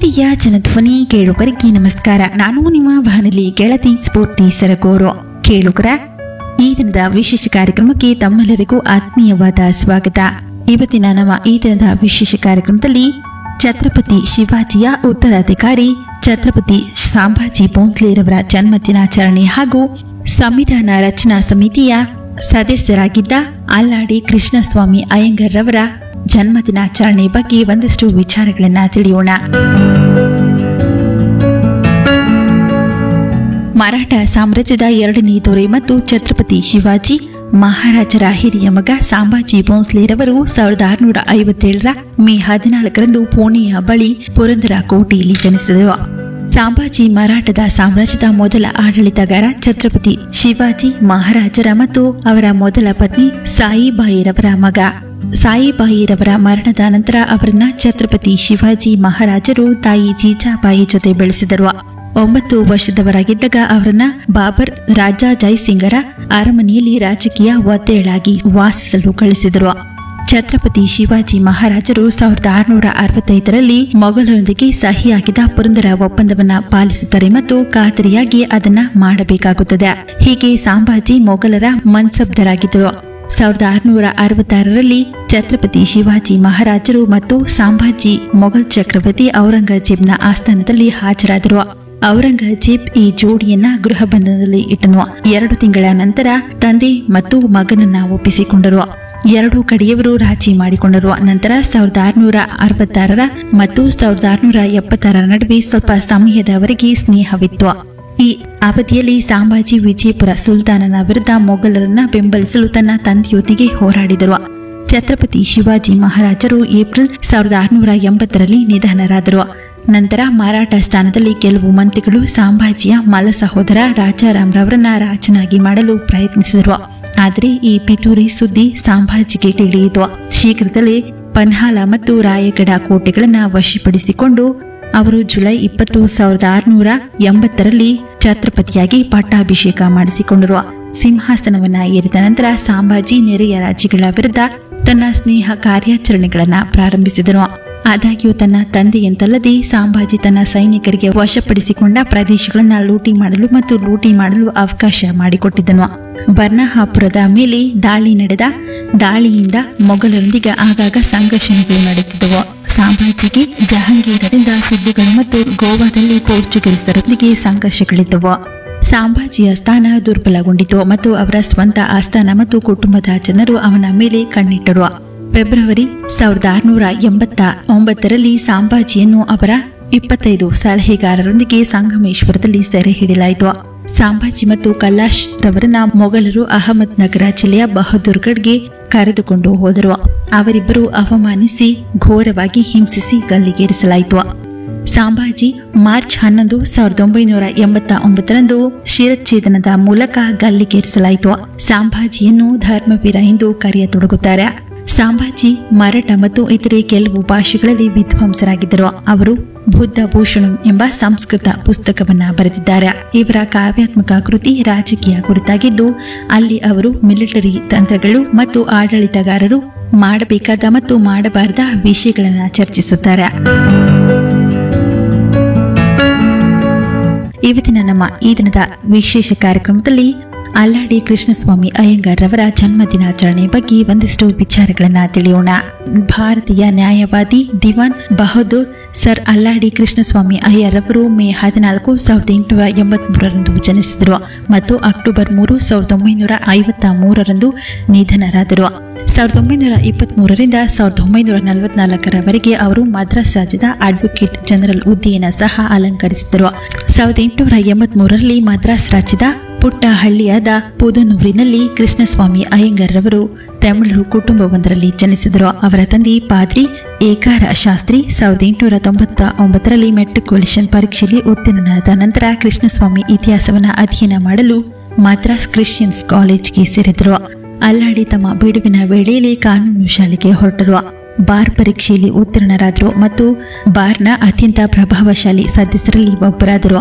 ಪ್ರೀತಿಯ ಜನಧ್ವನಿ ಕೇಳುಗರಿಗೆ ನಮಸ್ಕಾರ ನಾನು ನಿಮ್ಮ ಬಾನಲಿ ಗೆಳತಿ ಸ್ಫೂರ್ತಿ ಸರಗೂರು ಕೇಳುಗರ ಈ ದಿನದ ವಿಶೇಷ ಕಾರ್ಯಕ್ರಮಕ್ಕೆ ತಮ್ಮೆಲ್ಲರಿಗೂ ಆತ್ಮೀಯವಾದ ಸ್ವಾಗತ ಇವತ್ತಿನ ನಮ್ಮ ಈ ದಿನದ ವಿಶೇಷ ಕಾರ್ಯಕ್ರಮದಲ್ಲಿ ಛತ್ರಪತಿ ಶಿವಾಜಿಯ ಉತ್ತರಾಧಿಕಾರಿ ಛತ್ರಪತಿ ಸಾಂಬಾಜಿ ಭೋಂಸ್ಲೆರವರ ಜನ್ಮದಿನಾಚರಣೆ ಹಾಗೂ ಸಂವಿಧಾನ ರಚನಾ ಸಮಿತಿಯ ಸದಸ್ಯರಾಗಿದ್ದ ಅಲ್ಲಾಡಿ ಕೃಷ್ಣಸ್ವಾಮಿ ಅಯ್ಯಂಗರ್ರವರ ಜನ್ಮದಿನಾಚರಣೆ ಬಗ್ಗೆ ಒಂದಷ್ಟು ವಿಚಾರಗಳನ್ನ ತಿಳಿಯೋಣ ಮರಾಠ ಸಾಮ್ರಾಜ್ಯದ ಎರಡನೇ ದೊರೆ ಮತ್ತು ಛತ್ರಪತಿ ಶಿವಾಜಿ ಮಹಾರಾಜರ ಹಿರಿಯ ಮಗ ಸಾಂಬಾಜಿ ಭೋಂಸ್ಲೆರವರು ಸಾವಿರದ ಆರುನೂರ ಐವತ್ತೇಳರ ಮೇ ಹದಿನಾಲ್ಕರಂದು ಪುಣೆಯ ಬಳಿ ಪುರಂದರ ಕೋಟೆಯಲ್ಲಿ ಜನಿಸಿದರು ಸಾಂಬಾಜಿ ಮರಾಠದ ಸಾಮ್ರಾಜ್ಯದ ಮೊದಲ ಆಡಳಿತಗಾರ ಛತ್ರಪತಿ ಶಿವಾಜಿ ಮಹಾರಾಜರ ಮತ್ತು ಅವರ ಮೊದಲ ಪತ್ನಿ ಸಾಯಿಬಾಯಿರವರ ಮಗ ಸಾಯಿಬಾಯಿರವರ ಮರಣದ ನಂತರ ಅವರನ್ನ ಛತ್ರಪತಿ ಶಿವಾಜಿ ಮಹಾರಾಜರು ತಾಯಿ ಜೀಜಾಬಾಯಿ ಜೊತೆ ಬೆಳೆಸಿದರು ಒಂಬತ್ತು ವರ್ಷದವರಾಗಿದ್ದಾಗ ಅವರನ್ನ ಬಾಬರ್ ರಾಜ ಜೈಸಿಂಗರ ಅರಮನೆಯಲ್ಲಿ ರಾಜಕೀಯ ಒತ್ತೆಳಾಗಿ ವಾಸಿಸಲು ಕಳಿಸಿದರು ಛತ್ರಪತಿ ಶಿವಾಜಿ ಮಹಾರಾಜರು ಸಾವಿರದ ಆರುನೂರ ಅರವತ್ತೈದರಲ್ಲಿ ಮೊಘಲರೊಂದಿಗೆ ಸಹಿ ಹಾಕಿದ ಪುರಂದರ ಒಪ್ಪಂದವನ್ನ ಪಾಲಿಸುತ್ತಾರೆ ಮತ್ತು ಖಾತರಿಯಾಗಿ ಅದನ್ನ ಮಾಡಬೇಕಾಗುತ್ತದೆ ಹೀಗೆ ಸಾಂಬಾಜಿ ಮೊಘಲರ ಮನ್ಸಬ್ದರಾಗಿದ್ದರು ಸಾವಿರದ ಆರುನೂರ ಅರವತ್ತಾರರಲ್ಲಿ ಛತ್ರಪತಿ ಶಿವಾಜಿ ಮಹಾರಾಜರು ಮತ್ತು ಸಾಂಬಾಜಿ ಮೊಘಲ್ ಚಕ್ರವರ್ತಿ ಔರಂಗಜೇಬ್ನ ಆಸ್ಥಾನದಲ್ಲಿ ಹಾಜರಾದರು ಔರಂಗಜೇಬ್ ಈ ಜೋಡಿಯನ್ನ ಗೃಹ ಬಂಧನದಲ್ಲಿ ಇಟ್ಟನು ಎರಡು ತಿಂಗಳ ನಂತರ ತಂದೆ ಮತ್ತು ಮಗನನ್ನ ಒಪ್ಪಿಸಿಕೊಂಡರು ಎರಡೂ ಕಡೆಯವರು ರಾಜಿ ಮಾಡಿಕೊಂಡರು ನಂತರ ಸಾವಿರದ ಆರುನೂರ ಅರವತ್ತಾರರ ಮತ್ತು ಸಾವಿರದ ಆರುನೂರ ಎಪ್ಪತ್ತಾರರ ನಡುವೆ ಸ್ವಲ್ಪ ಸಮಯದವರೆಗೆ ಸ್ನೇಹವಿತ್ತು ಈ ಅವಧಿಯಲ್ಲಿ ಸಾಂಬಾಜಿ ವಿಜಯಪುರ ಸುಲ್ತಾನನ ವಿರುದ್ಧ ಮೊಘಲರನ್ನ ಬೆಂಬಲಿಸಲು ತನ್ನ ತಂದೆಯೊಂದಿಗೆ ಹೋರಾಡಿದರು ಛತ್ರಪತಿ ಶಿವಾಜಿ ಮಹಾರಾಜರು ಏಪ್ರಿಲ್ ಸಾವಿರದ ಆರುನೂರ ಎಂಬತ್ತರಲ್ಲಿ ನಿಧನರಾದರು ನಂತರ ಮರಾಠ ಸ್ಥಾನದಲ್ಲಿ ಕೆಲವು ಮಂತ್ರಿಗಳು ಸಾಂಬಾಜಿಯ ಮಲ ಸಹೋದರ ರಾಜಾರಾಮ್ರವರನ್ನ ರಾಜನಾಗಿ ಮಾಡಲು ಪ್ರಯತ್ನಿಸಿದರು ಆದರೆ ಈ ಪಿತೂರಿ ಸುದ್ದಿ ಸಾಂಬಾಜಿಗೆ ತಿಳಿಯಿತು ಶೀಘ್ರದಲ್ಲೇ ಪನ್ಹಾಲ ಮತ್ತು ರಾಯಗಢ ಕೋಟೆಗಳನ್ನ ವಶಪಡಿಸಿಕೊಂಡು ಅವರು ಜುಲೈ ಇಪ್ಪತ್ತು ಸಾವಿರದ ಆರುನೂರ ಎಂಬತ್ತರಲ್ಲಿ ಛತ್ರಪತಿಯಾಗಿ ಪಟ್ಟಾಭಿಷೇಕ ಮಾಡಿಸಿಕೊಂಡರು ಸಿಂಹಾಸನವನ್ನ ಏರಿದ ನಂತರ ಸಾಂಬಾಜಿ ನೆರೆಯ ರಾಜ್ಯಗಳ ವಿರುದ್ಧ ತನ್ನ ಸ್ನೇಹ ಕಾರ್ಯಾಚರಣೆಗಳನ್ನ ಪ್ರಾರಂಭಿಸಿದನು ಆದಾಗ್ಯೂ ತನ್ನ ತಂದೆಯಂತಲ್ಲದೆ ಸಾಂಬಾಜಿ ತನ್ನ ಸೈನಿಕರಿಗೆ ವಶಪಡಿಸಿಕೊಂಡ ಪ್ರದೇಶಗಳನ್ನ ಲೂಟಿ ಮಾಡಲು ಮತ್ತು ಲೂಟಿ ಮಾಡಲು ಅವಕಾಶ ಮಾಡಿಕೊಟ್ಟಿದ್ದನು ಬರ್ನಹಾಪುರದ ಮೇಲೆ ದಾಳಿ ನಡೆದ ದಾಳಿಯಿಂದ ಮೊಘಲರೊಂದಿಗೆ ಆಗಾಗ ಸಂಘರ್ಷಣೆಗಳು ನಡೆಯುತ್ತಿದ್ದವು ಸಾಂಬಾಜಿಗೆ ಜಹಾಂಗೀರರಿಂದ ಸುದ್ದಿಗಳು ಮತ್ತು ಗೋವಾದಲ್ಲಿ ಪೋರ್ಚುಗೀಸರೊಂದಿಗೆ ಸಂಘರ್ಷಗಳಿದ್ದವು ಸಾಂಬಾಜಿಯ ಸ್ಥಾನ ದುರ್ಬಲಗೊಂಡಿತು ಮತ್ತು ಅವರ ಸ್ವಂತ ಆಸ್ಥಾನ ಮತ್ತು ಕುಟುಂಬದ ಜನರು ಅವನ ಮೇಲೆ ಕಣ್ಣಿಟ್ಟರು ಫೆಬ್ರವರಿ ಸಾವಿರದ ಆರುನೂರ ಎಂಬತ್ತ ಒಂಬತ್ತರಲ್ಲಿ ಸಾಂಬಾಜಿಯನ್ನು ಅವರ ಇಪ್ಪತ್ತೈದು ಸಲಹೆಗಾರರೊಂದಿಗೆ ಸಂಗಮೇಶ್ವರದಲ್ಲಿ ಸೆರೆ ಹಿಡಿಯಲಾಯಿತು ಸಾಂಬಾಜಿ ಮತ್ತು ಕೈಲಾಶ್ ರವರನ್ನ ಮೊಘಲರು ಅಹಮದ್ ನಗರ ಜಿಲ್ಲೆಯ ಬಹದ್ದೂರ್ಗಢ್ಗೆ ಕರೆದುಕೊಂಡು ಹೋದರು ಅವರಿಬ್ಬರು ಅವಮಾನಿಸಿ ಘೋರವಾಗಿ ಹಿಂಸಿಸಿ ಗಲ್ಲಿಗೇರಿಸಲಾಯಿತು ಸಾಂಬಾಜಿ ಮಾರ್ಚ್ ಹನ್ನೊಂದು ಸಾವಿರದ ಒಂಬೈನೂರ ಎಂಬತ್ತ ಒಂಬತ್ತರಂದು ಶಿರಚ್ಛೇದನದ ಮೂಲಕ ಗಲ್ಲಿಗೇರಿಸಲಾಯಿತು ಸಾಂಬಾಜಿಯನ್ನು ಧರ್ಮವೀರ ಎಂದು ಕರೆಯತೊಡಗುತ್ತಾರೆ ಸಾಂಬಾಜಿ ಮರಾಠ ಮತ್ತು ಇತರೆ ಕೆಲವು ಭಾಷೆಗಳಲ್ಲಿ ವಿದ್ವಾಂಸರಾಗಿದ್ದರು ಅವರು ಬುದ್ಧ ಭೂಷಣಂ ಎಂಬ ಸಂಸ್ಕೃತ ಪುಸ್ತಕವನ್ನ ಬರೆದಿದ್ದಾರೆ ಇವರ ಕಾವ್ಯಾತ್ಮಕ ಕೃತಿ ರಾಜಕೀಯ ಕುರಿತಾಗಿದ್ದು ಅಲ್ಲಿ ಅವರು ಮಿಲಿಟರಿ ತಂತ್ರಗಳು ಮತ್ತು ಆಡಳಿತಗಾರರು ಮಾಡಬೇಕಾದ ಮತ್ತು ಮಾಡಬಾರದ ವಿಷಯಗಳನ್ನು ಚರ್ಚಿಸುತ್ತಾರೆ ಇವತ್ತಿನ ನಮ್ಮ ಈ ದಿನದ ವಿಶೇಷ ಕಾರ್ಯಕ್ರಮದಲ್ಲಿ ಅಲ್ಲಾಡಿ ಕೃಷ್ಣಸ್ವಾಮಿ ಅಯ್ಯಂಗಾರ್ ರವರ ಜನ್ಮ ದಿನಾಚರಣೆ ಬಗ್ಗೆ ಒಂದಿಷ್ಟು ವಿಚಾರಗಳನ್ನ ತಿಳಿಯೋಣ ಭಾರತೀಯ ನ್ಯಾಯವಾದಿ ದಿವಾನ್ ಬಹದ್ದೂರ್ ಸರ್ ಅಲ್ಲಾಡಿ ಕೃಷ್ಣಸ್ವಾಮಿ ಅಯ್ಯರ್ ಅವರು ಮೇ ಹದಿನಾಲ್ಕು ಸಾವಿರದ ಎಂಟುನೂರ ಎಂಬತ್ಮೂರರಂದು ಜನಿಸಿದರು ಮತ್ತು ಅಕ್ಟೋಬರ್ ಮೂರು ಸಾವಿರದ ಒಂಬೈನೂರ ಐವತ್ತ ಮೂರರಂದು ನಿಧನರಾದರು ಸಾವಿರದ ಒಂಬೈನೂರ ಇಪ್ಪತ್ಮೂರರಿಂದ ಸಾವಿರದ ಒಂಬೈನೂರ ನಲವತ್ನಾಲ್ಕರವರೆಗೆ ಅವರು ಮದ್ರಾಸ್ ರಾಜ್ಯದ ಅಡ್ವೊಕೇಟ್ ಜನರಲ್ ಹುದ್ದೆಯನ್ನು ಸಹ ಅಲಂಕರಿಸಿದರು ಸಾವಿರದ ಎಂಟುನೂರ ಎಂಬತ್ಮೂರರಲ್ಲಿ ಮದ್ರಾಸ್ ರಾಜ್ಯದ ಪುಟ್ಟ ಹಳ್ಳಿಯಾದ ಪುದನೂರಿನಲ್ಲಿ ಕೃಷ್ಣಸ್ವಾಮಿ ಅಯ್ಯಂಗರ್ ರವರು ತಮಿಳು ಕುಟುಂಬವೊಂದರಲ್ಲಿ ಜನಿಸಿದರು ಅವರ ತಂದೆ ಪಾದ್ರಿ ಏಕಾರ ಶಾಸ್ತ್ರಿ ಸಾವಿರದ ಎಂಟುನೂರ ತೊಂಬತ್ತ ಒಂಬತ್ತರಲ್ಲಿ ಮೆಟ್ರಿಕ್ಯುಲೇಷನ್ ಪರೀಕ್ಷೆಯಲ್ಲಿ ಉತ್ತೀರ್ಣನಾದ ನಂತರ ಕೃಷ್ಣಸ್ವಾಮಿ ಇತಿಹಾಸವನ್ನು ಅಧ್ಯಯನ ಮಾಡಲು ಮದ್ರಾಸ್ ಕ್ರಿಶ್ಚಿಯನ್ಸ್ ಕಾಲೇಜ್ಗೆ ಸೇರಿದರು ಅಲ್ಲಾಡಿ ತಮ್ಮ ಬಿಡುವಿನ ವೇಳೆಯಲ್ಲಿ ಕಾನೂನು ಶಾಲೆಗೆ ಹೊರಟರು ಬಾರ್ ಪರೀಕ್ಷೆಯಲ್ಲಿ ಉತ್ತೀರ್ಣರಾದರು ಮತ್ತು ಬಾರ್ನ ಅತ್ಯಂತ ಪ್ರಭಾವಶಾಲಿ ಸದಸ್ಯರಲ್ಲಿ ಒಬ್ಬರಾದರು